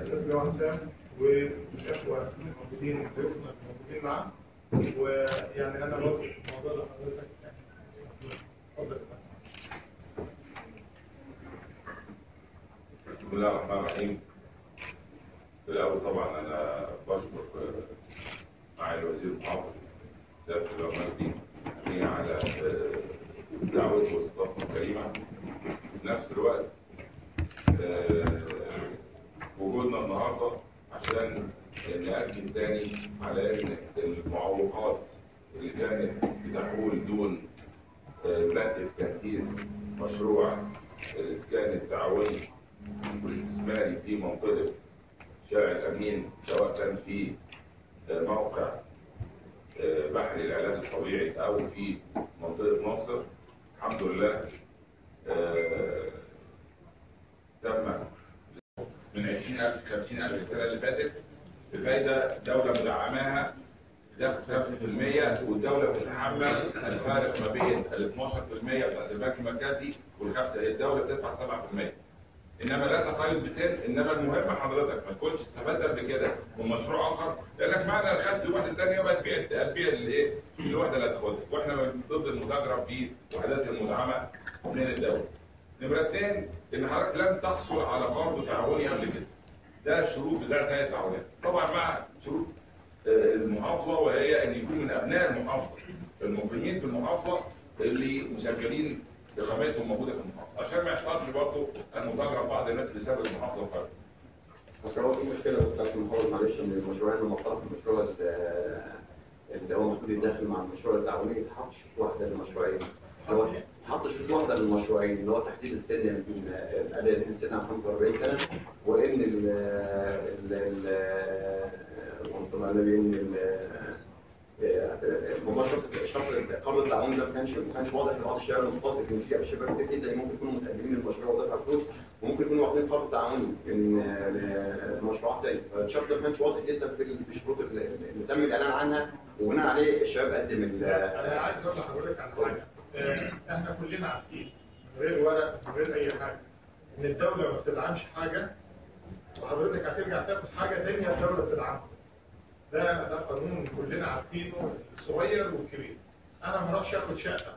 سيد اللواء حسام والاخوه الموجودين ضيوفنا الموجودين معاه ويعني انا برضه موضوع لحضرتك اتفضل بسم الله الرحمن الرحيم في الأول طبعا أنا بشكر آه، معالي الوزير المحافظ سيادة اللواء مجدي أمين على آه، دعوته واستضافته الكريمة في نفس الوقت آه، وجودنا النهارده عشان نأكد تاني على إن المعوقات اللي كانت بتحول دون آه، بدء في تنفيذ مشروع الإسكان التعاوني والاستثماري في منطقة شارع الأمين سواء كان في آه، موقع آه، بحر العلاج الطبيعي أو في منطقة ناصر الحمد لله آه، تم من 20000 ل 50000 السنة اللي فاتت بفايدة دولة مدعماها بتاخد 5% والدولة بتتحمل الفارق ما بين ال 12% بتاعت البنك المركزي والخمسة الدولة بتدفع 7% انما لا تقيد بسن انما المهم حضرتك ما تكونش استفدت قبل كده من مشروع اخر لانك معنى انا خدت واحده ثانيه بقى تبيع تبيع الايه؟ الوحده اللي هتاخدها واحنا ضد المتاجره في وحدات المدعمه من الدوله. نمره اثنين ان حضرتك لم تحصل على قرض تعاوني قبل كده. ده الشروط بتاعت هيئه التعاونات طبعا مع شروط آه، المحافظه وهي ان يكون من ابناء المحافظه المقيمين في المحافظه اللي مسجلين اقامتهم موجوده في المحافظه عشان ما يحصلش برضه المتاجره بعض الناس بسبب المحافظه وفرق. بس هو في مشكله بس عشان محاول معلش ان المشروعين المختلط المشروع ال- اللي هو المفروض يتداخل مع المشروع التعاوني يتحط شروط واحده للمشروعين اللي هو يتحط شروط واحده للمشروعين اللي هو تحديد السن من الاداء السن عن 45 سنه وان ال ال ال اللهم صل على النبي ان ال- موضوع شرط شرط قرض التعاون ده ما كانش ما كانش واضح لبعض الشباب المخاطب ان في شباب كتير جدا ممكن يكونوا متقدمين للمشروع ودفع فلوس وممكن يكونوا واخدين قرض تعاوني من آه، مشروعات تانية فالشرط ده ما كانش واضح جدا في ال- في الشروط اللي اللي تم الاعلان عنها وبناء عليه الشباب قدم ال- انا عايز اقول لحضرتك على حاجه آه، احنا كلنا عارفين من غير ورق من غير اي حاجه ان الدوله ما بتدعمش حاجه وحضرتك هترجع تاخد حاجه ثانيه الدوله بتدعمها ده ده قانون كلنا عارفينه الصغير والكبير انا ما اروحش اخد شقه